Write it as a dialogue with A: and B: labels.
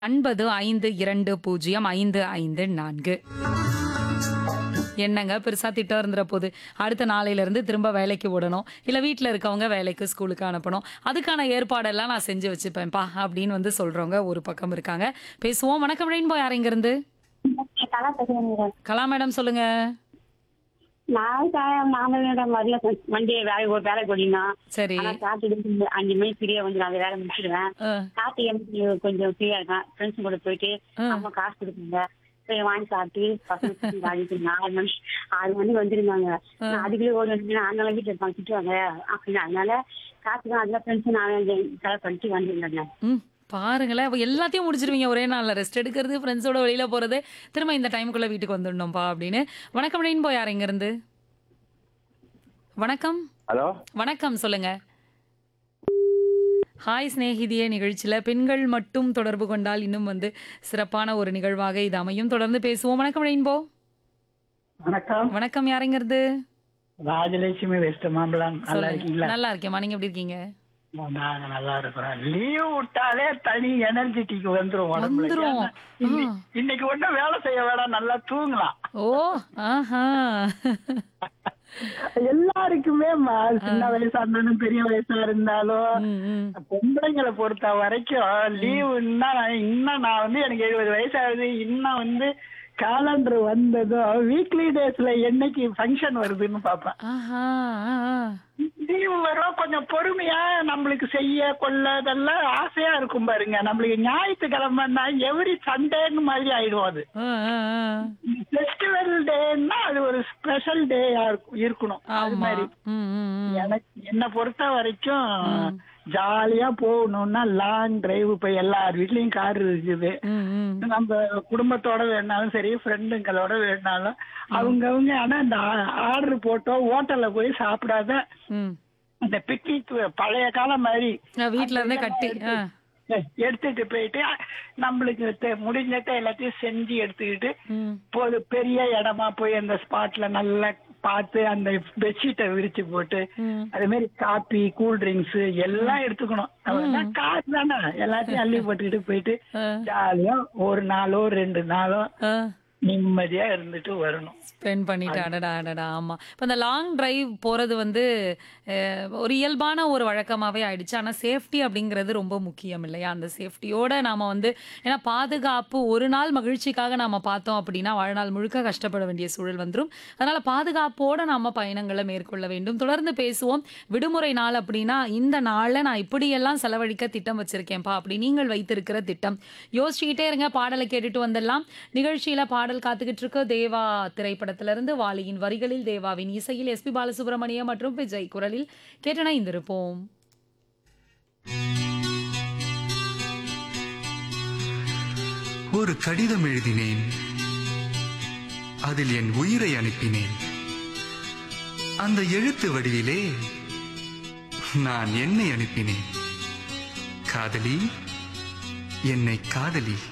A: ஒன்பது ஐந்து இரண்டு பூஜ்ஜியம் ஐந்து ஐந்து நான்கு என்னங்க பெருசா திட்டம் இருந்துற போது அடுத்த நாளையில இருந்து திரும்ப வேலைக்கு விடணும் இல்ல வீட்ல இருக்கவங்க வேலைக்கு ஸ்கூலுக்கு அனுப்பணும் அதுக்கான ஏற்பாடெல்லாம் நான் செஞ்சு வச்சுப்பேன்ப்பா அப்படின்னு வந்து சொல்றவங்க ஒரு பக்கம் இருக்காங்க பேசுவோம் வணக்கம் ரெயின்போ யார் இங்க இருந்து
B: கலா பேசுறேன்
A: கலா மேடம் சொல்லுங்க
B: நான் க- மாமனார் வரல வண்டி வேலை ஒரு வேலை போடினா
A: சரி
B: ஆனா காத்து அஞ்சு மணி ஃப்ரீயா வந்து நான் வேலை முடிச்சிடுவேன்
A: அஹ்,
B: காத்து எனக்கு கொஞ்சம் ஃப்ரீயா இருக்கேன் ஃப்ரெண்ட்ஸ் கூட போயிட்டு அம்மா காசு கொடுப்பாங்க போய் வாங்கி சாப்பிட்டு பசங்க அடிச்சு ஆறு மணி ஆறு மணி வந்துருந்தாங்க நான் அதுக்குள்ளே ஓடி வந்து அதனால வீட்டுல இருப்பாங்க திட்டுவாங்க அப்படின்னு அதனால காசு தான் அதெல்லாம் ஃப்ரெண்ட்ஸ் நான் செலவு பண்ணிட்டு வந்துருந்தேன்
A: ம் பாருங்களேன் அப்ப எல்லாத்தையும் முடிச்சிருவீங்க ஒரே நாள்ல ரெஸ்ட் எடுக்கிறது ஃப்ரெண்ட்ஸோட வெளியில போறது திரும்ப இந்த டைமுக்குள்ள வீட்டுக்கு வந்துடணும்ப்பா அப்படின்னு வணக்கம் ரெயின்போ யார் இங்க இருந்து வணக்கம்
C: ஹலோ
A: வணக்கம் சொல்லுங்க ஹாய் சிநேகிதியே நிகழ்ச்சியில பெண்கள் மட்டும் தொடர்பு கொண்டால் இன்னும் வந்து சிறப்பான ஒரு நிகழ்வாக இது அமையும் தொடர்ந்து பேசுவோம் வணக்கம் ரெயின்போ
D: வணக்கம்
A: வணக்கம் யாருங்கிறது
D: ராஜலட்சுமி வெஸ்ட் மாம்பலம் நல்லா இருக்கீங்களா
A: நல்லா இருக்கேம்மா நீங்க எப்படி இருக்கீங்க
D: நாங்க நல்லா இருக்கிறோம் லீவ் விட்டாலே தனி எனர்ஜெட்டிக் வந்துரும் உடம்புல
A: வந்துரும்.
D: ஏன்னா, இன்னி- இன்னைக்கு ஒண்ணும் வேலை செய்ய வேணாம் நல்லா தூங்கலாம்
A: ஓ ஆஹா
D: எல்லாருக்குமே ம- சின்ன வயசா இருந்தாலும் பெரிய வயசா இருந்தாலும்
A: ம், ம்.
D: பொம்பளைங்களை பொறுத்த வரைக்கும் லீவுன்னா இன்னும் நான் வந்து எனக்கு எழுபது வயசு ஆகுது இன்னும் வந்து காலண்டர் வந்ததும் வீக்லி டேஸ்ல என்னைக்கு ஃபங்க்ஷன் வருதுன்னு பாப்பேன்
A: ஆஹா ஆ, ஆ.
D: லீவு வரும் கொஞ்சம் பொறுமையா நம்மளுக்கு செய்ய கொள்ள இதெல்லாம் ஆசையா இருக்கும் பாருங்க நம்மளுக்கு ஞாயிற்றுக்கிழமைன்னா எவ்ரி சண்டேன்னு மாதிரி ஆயிடும் அது
A: ஆ, ஆ, ஆ.
D: ஃபெஸ்டிவல் டேன்னா அது ஒரு ஸ்பெஷல் டேயா இருக்கும் இருக்கணும் அது
A: ஆமா
D: மாதிரி
A: ம், ம், ம்.
D: எனக்கு என்ன பொறுத்த வரைக்கும் ஜாலியா போகணும்னா லாங் டிரைவ் இப்ப எல்லார் வீட்லயும் கார் இருக்குது
A: ம், ம்.
D: நம்ம குடும்பத்தோட வேணாலும் சரி ஃப்ரெண்டுங்களோட வேணாலும் அவங்கவங்க ஆனா இந்த ஆர்டர் போட்டோ ஹோட்டல்ல போய் சாப்பிடாத
A: ம்.
D: அந்த பிக்னிக் பழைய காலம் மாதிரி
A: நான் வீட்ல இருந்தே கட்டி ஆ.
D: எடுத்துட்டு போயிட்டு நம்மளுக்கு தெ- முடிஞ்சத எல்லாத்தையும் செஞ்சு எடுத்துக்கிட்டு
A: ம்.
D: போது பெரிய இடமா போய் அந்த ஸ்பாட்ல நல்லா பார்த்து அந்த பெட்ஷீட்டை விரிச்சு போட்டு
A: ம்.
D: அதே மாதிரி காபி கூல் ட்ரிங்க்ஸ் எல்லாம் எடுத்துக்கணும் அவ்வளவுதான் காசு தானே எல்லாத்தையும் அள்ளி போட்டுக்கிட்டு போயிட்டு
A: ஆ.
D: ஜாலியா ஒரு நாளோ ரெண்டு நாளோ
A: ஆ.
D: நிம்மதியா இருந்துட்டு வரணும்
A: ஸ்பெண்ட் பண்ணிட்டு அடடா அடடா ஆமா இப்போ இந்த லாங் டிரைவ் போறது வந்து அஹ், ஒரு இயல்பான ஒரு வழக்கமாவே ஆயிடுச்சு ஆனா சேஃப்டி அப்படிங்கிறது ரொம்ப முக்கியம் இல்லையா அந்த சேஃப்டியோட நாம வந்து ஏன்னா பாதுகாப்பு ஒரு நாள் மகிழ்ச்சிக்காக நாம பார்த்தோம் அப்படின்னா வாழ்நாள் முழுக்க கஷ்டப்பட வேண்டிய சூழல் வந்துரும் அதனால பாதுகாப்போட நாம பயணங்களை மேற்கொள்ள வேண்டும் தொடர்ந்து பேசுவோம் விடுமுறை நாள் அப்படின்னா இந்த நாள்ல நான் இப்படியெல்லாம் செலவழிக்க திட்டம் வச்சிருக்கேன்ப்பா அப்படி நீங்கள் வைத்திருக்கிற திட்டம் யோசிச்சுக்கிட்டே இருங்க பாடலை கேட்டுட்டு வந்துடலாம் நிகழ்ச்சியில பாடல் காத்துக்கிட்டு இருக்கு தேவா திரைப்படத்திலிருந்து வாலியின் வரிகளில் தேவாவின் இசையில் எஸ்பி பாலசுப்ரமணியம் மற்றும் விஜய் குரலில் கேட்டணைந்திருப்போம்
E: ஒரு கடிதம் எழுதினேன் அதில் என் உயிரை அனுப்பினேன் அந்த எழுத்து வடிவிலே நான் என்னை அனுப்பினேன் காதலி என்னை காதலி